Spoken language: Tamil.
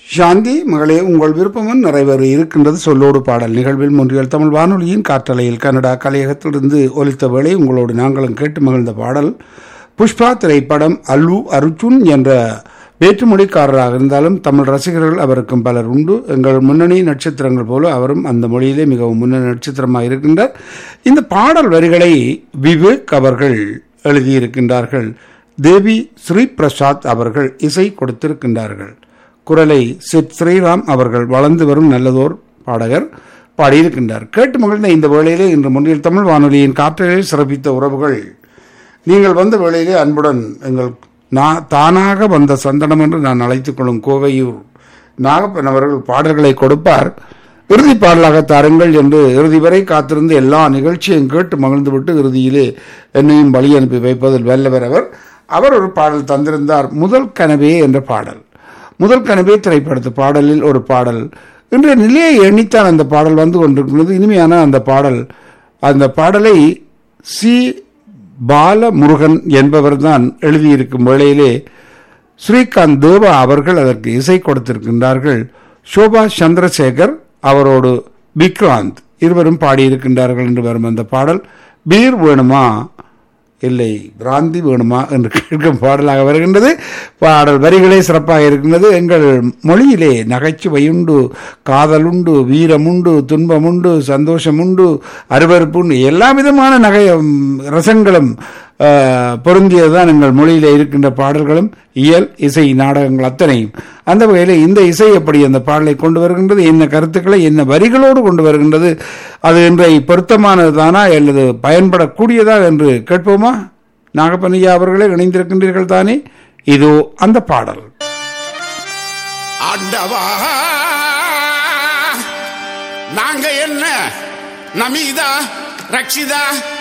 சாந்தி மகளே உங்கள் விருப்பமும் நிறைவேற இருக்கின்றது சொல்லோடு பாடல் நிகழ்வில் முன்றியல் தமிழ் வானொலியின் காற்றலையில் கனடா கலையகத்திலிருந்து ஒலித்த வேளை உங்களோடு நாங்களும் கேட்டு மகிழ்ந்த பாடல் புஷ்பா திரைப்படம் அல்லு அருச்சுன் என்ற வேற்றுமொழிக்காரராக இருந்தாலும் தமிழ் ரசிகர்கள் அவருக்கும் பலர் உண்டு எங்கள் முன்னணி நட்சத்திரங்கள் போல அவரும் அந்த மொழியிலே மிகவும் முன்னணி நட்சத்திரமாக இருக்கின்றார் இந்த பாடல் வரிகளை விவேக் அவர்கள் எழுதியிருக்கின்றார்கள் தேவி ஸ்ரீ பிரசாத் அவர்கள் இசை கொடுத்திருக்கின்றார்கள் குரலை சித் ஸ்ரீராம் அவர்கள் வளர்ந்து வரும் நல்லதோர் பாடகர் பாடியிருக்கின்றார் கேட்டு மகிழ்ந்த இந்த வேளையிலே இன்று முன்னில் தமிழ் வானொலியின் காற்றிலே சிறப்பித்த உறவுகள் நீங்கள் வந்த வேளையிலே அன்புடன் எங்கள் நான் தானாக வந்த சந்தனம் என்று நான் அழைத்துக் கொள்ளும் கோவையூர் நாகப்பன் அவர்கள் பாடல்களை கொடுப்பார் இறுதி பாடலாக தாருங்கள் என்று இறுதி வரை காத்திருந்து எல்லா நிகழ்ச்சியையும் கேட்டு மகிழ்ந்துவிட்டு இறுதியிலே என்னையும் வழி அனுப்பி வைப்பதில் வல்லவர் அவர் அவர் ஒரு பாடல் தந்திருந்தார் முதல் கனவே என்ற பாடல் முதல் கனவே திரைப்படத்து பாடலில் ஒரு பாடல் இன்றைய நிலையை எண்ணித்தான் அந்த பாடல் வந்து கொண்டிருக்கிறது இனிமையான அந்த பாடல் அந்த பாடலை சி பாலமுருகன் என்பவர் தான் எழுதியிருக்கும் வேளையிலே ஸ்ரீகாந்த் தேவா அவர்கள் அதற்கு இசை கொடுத்திருக்கின்றார்கள் சோபா சந்திரசேகர் அவரோடு விக்ராந்த் இருவரும் பாடியிருக்கின்றார்கள் என்று வரும் அந்த பாடல் பீர் வேணுமா இல்லை பிராந்தி வேணுமா என்று கேட்கும் பாடலாக வருகின்றது பாடல் வரிகளே சிறப்பாக இருக்கின்றது எங்கள் மொழியிலே நகைச்சுவையுண்டு காதலுண்டு வீரமுண்டு துன்பமுண்டு சந்தோஷமுண்டு அருவறுப்புண்டு எல்லா விதமான நகை ரசங்களும் பொருந்தியதுதான் எங்கள் மொழியிலே இருக்கின்ற பாடல்களும் இயல் இசை நாடகங்கள் அத்தனையும் அந்த வகையில் இந்த இசை எப்படி அந்த பாடலை கொண்டு வருகின்றது என்ன கருத்துக்களை என்ன வரிகளோடு கொண்டு வருகின்றது அது இன்றைய பொருத்தமானதுதானா அல்லது பயன்படக்கூடியதா என்று கேட்போமா நாகப்பனியா அவர்களே இணைந்திருக்கின்றீர்கள் தானே இதோ அந்த பாடல் ஆண்டவா நாங்க என்ன நமீதா ரக்ஷிதா